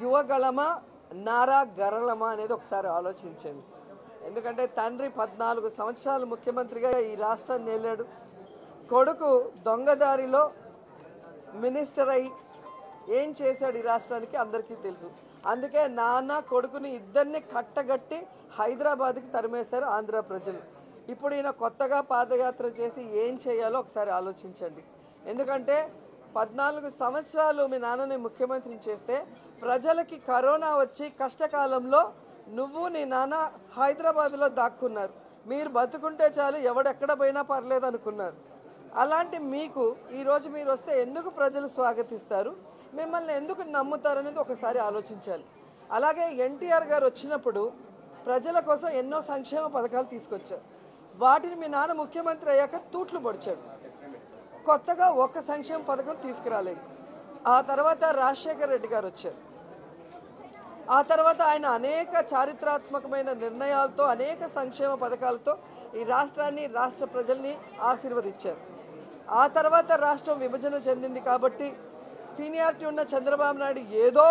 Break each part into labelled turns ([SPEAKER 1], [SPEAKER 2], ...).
[SPEAKER 1] యువగళమా నారా గరళమా అనేది ఒకసారి ఆలోచించండి ఎందుకంటే తండ్రి పద్నాలుగు సంవత్సరాలు ముఖ్యమంత్రిగా ఈ రాష్ట్రాన్ని నేలాడు కొడుకు దొంగదారిలో మినిస్టర్ అయి ఏం చేశాడు ఈ రాష్ట్రానికి అందరికీ తెలుసు అందుకే నాన్న కొడుకుని ఇద్దరిని కట్టగట్టి హైదరాబాద్కి తరిమేశారు ఆంధ్ర ప్రజలు ఇప్పుడు ఈయన కొత్తగా పాదయాత్ర చేసి ఏం చేయాలో ఒకసారి ఆలోచించండి ఎందుకంటే పద్నాలుగు సంవత్సరాలు మీ నాన్నని ముఖ్యమంత్రిని చేస్తే ప్రజలకి కరోనా వచ్చి కష్టకాలంలో నువ్వు నీ నాన్న హైదరాబాద్లో దాక్కున్నారు మీరు బతుకుంటే చాలు ఎవడెక్కడ పోయినా పర్లేదు అనుకున్నారు అలాంటి మీకు ఈరోజు మీరు వస్తే ఎందుకు ప్రజలు స్వాగతిస్తారు మిమ్మల్ని ఎందుకు నమ్ముతారు అనేది ఒకసారి ఆలోచించాలి అలాగే ఎన్టీఆర్ గారు వచ్చినప్పుడు ప్రజల కోసం ఎన్నో సంక్షేమ పథకాలు తీసుకొచ్చారు వాటిని మీ నాన్న ముఖ్యమంత్రి అయ్యాక తూట్లు పొడిచాడు కొత్తగా ఒక్క సంక్షేమ పథకం తీసుకురాలేదు ఆ తర్వాత రాజశేఖర రెడ్డి గారు వచ్చారు ఆ తర్వాత ఆయన అనేక చారిత్రాత్మకమైన నిర్ణయాలతో అనేక సంక్షేమ పథకాలతో ఈ రాష్ట్రాన్ని రాష్ట్ర ప్రజల్ని ఆశీర్వదించారు ఆ తర్వాత రాష్ట్రం విభజన చెందింది కాబట్టి సీనియారిటీ ఉన్న చంద్రబాబు నాయుడు ఏదో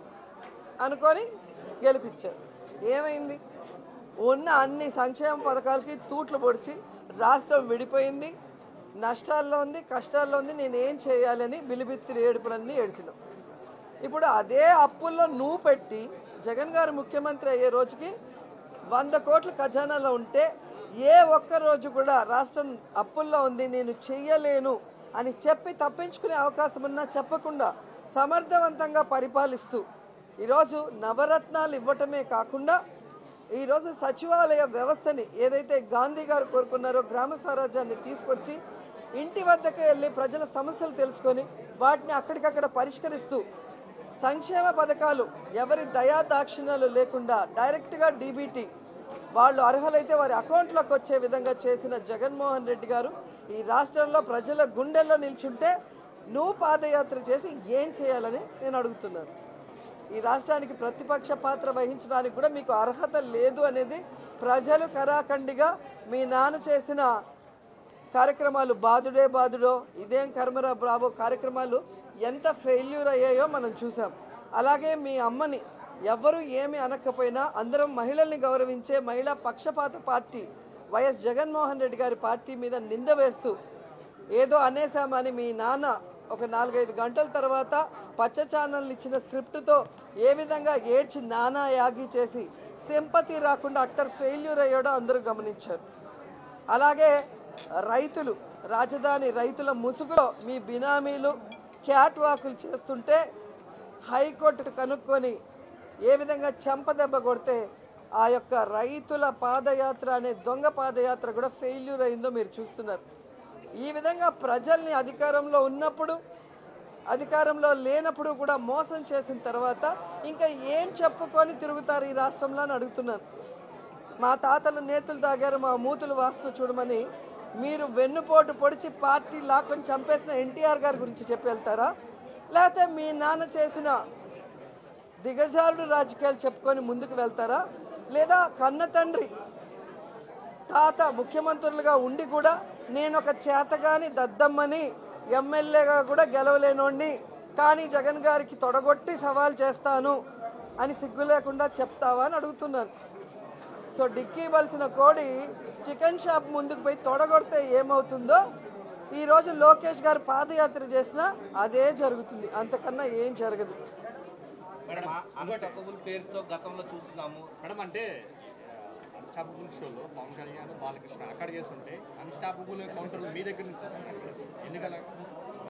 [SPEAKER 1] అనుకొని గెలిపించారు ఏమైంది ఉన్న అన్ని సంక్షేమ పథకాలకి తూట్లు పొడిచి రాష్ట్రం విడిపోయింది నష్టాల్లో ఉంది కష్టాల్లో ఉంది నేను ఏం చేయాలని బిలిబిత్తిరి ఏడుపులన్నీ ఏడ్చినాం ఇప్పుడు అదే అప్పుల్లో నువ్వు పెట్టి జగన్ గారు ముఖ్యమంత్రి అయ్యే రోజుకి వంద కోట్ల ఖజానాలో ఉంటే ఏ ఒక్క రోజు కూడా రాష్ట్రం అప్పుల్లో ఉంది నేను చెయ్యలేను అని చెప్పి తప్పించుకునే అవకాశం ఉన్నా చెప్పకుండా సమర్థవంతంగా పరిపాలిస్తూ ఈరోజు నవరత్నాలు ఇవ్వటమే కాకుండా ఈరోజు సచివాలయ వ్యవస్థని ఏదైతే గాంధీ గారు కోరుకున్నారో గ్రామ స్వరాజ్యాన్ని తీసుకొచ్చి ఇంటి వద్దకు వెళ్ళి ప్రజల సమస్యలు తెలుసుకొని వాటిని అక్కడికక్కడ పరిష్కరిస్తూ సంక్షేమ పథకాలు ఎవరి దయా దాక్షిణ్యాలు లేకుండా డైరెక్ట్గా డీబీటీ వాళ్ళు అర్హులైతే వారి అకౌంట్లోకి వచ్చే విధంగా చేసిన జగన్మోహన్ రెడ్డి గారు ఈ రాష్ట్రంలో ప్రజల గుండెల్లో నిల్చుంటే నువ్వు పాదయాత్ర చేసి ఏం చేయాలని నేను అడుగుతున్నాను ఈ రాష్ట్రానికి ప్రతిపక్ష పాత్ర వహించడానికి కూడా మీకు అర్హత లేదు అనేది ప్రజలు కరాఖండిగా మీ నాన్న చేసిన కార్యక్రమాలు బాదుడే బాదుడో ఇదేం కర్మరా బ్రాబో కార్యక్రమాలు ఎంత ఫెయిల్యూర్ అయ్యాయో మనం చూసాం అలాగే మీ అమ్మని ఎవ్వరూ ఏమి అనకపోయినా అందరం మహిళల్ని గౌరవించే మహిళా పక్షపాత పార్టీ వైఎస్ జగన్మోహన్ రెడ్డి గారి పార్టీ మీద నింద వేస్తూ ఏదో అనేసామని మీ నాన్న ఒక నాలుగైదు గంటల తర్వాత పచ్చ ఛానల్ ఇచ్చిన స్క్రిప్ట్తో ఏ విధంగా ఏడ్చి నానా యాగి చేసి సింపతి రాకుండా అట్టర్ ఫెయిల్యూర్ అయ్యాడో అందరూ గమనించారు అలాగే రైతులు రాజధాని రైతుల ముసుగులో మీ బినామీలు క్యాట్ వాకులు చేస్తుంటే హైకోర్టు కనుక్కొని ఏ విధంగా చెంపదెబ్బ కొడితే ఆ యొక్క రైతుల పాదయాత్ర అనే దొంగ పాదయాత్ర కూడా ఫెయిల్యూర్ అయిందో మీరు చూస్తున్నారు ఈ విధంగా ప్రజల్ని అధికారంలో ఉన్నప్పుడు అధికారంలో లేనప్పుడు కూడా మోసం చేసిన తర్వాత ఇంకా ఏం చెప్పుకొని తిరుగుతారు ఈ రాష్ట్రంలో అని అడుగుతున్నాను మా తాతలు నేతులు తాగారు మా మూతులు వాసన చూడమని మీరు వెన్నుపోటు పొడిచి పార్టీ లాక్కొని చంపేసిన ఎన్టీఆర్ గారి గురించి చెప్పి వెళ్తారా లేకపోతే మీ నాన్న చేసిన దిగజారుడు రాజకీయాలు చెప్పుకొని ముందుకు వెళ్తారా లేదా కన్న తండ్రి తాత ముఖ్యమంత్రులుగా ఉండి కూడా నేను ఒక చేతగాని దద్దమ్మని ఎమ్మెల్యేగా కూడా గెలవలేనోడిని కానీ జగన్ గారికి తొడగొట్టి సవాల్ చేస్తాను అని సిగ్గు లేకుండా చెప్తావా అని అడుగుతున్నాను సో డిక్కీ ఇవ్వాల్సిన కోడి చికెన్ షాప్ ముందుకు పోయి తొడగొడితే ఏమవుతుందో ఈరోజు లోకేష్ గారు పాదయాత్ర చేసినా అదే జరుగుతుంది అంతకన్నా ఏం జరగదు
[SPEAKER 2] మేడం అన్స్టాపబుల్ పేరుతో గతంలో చూస్తున్నాము
[SPEAKER 3] మేడం అంటే అన్స్టాపబుల్ షోలో పవన్ కళ్యాణ్ బాలకృష్ణ అక్కడ చేస్తుంటే అన్స్టాపబుల్ కౌంటర్లు మీ దగ్గర నుంచి ఎందుకలా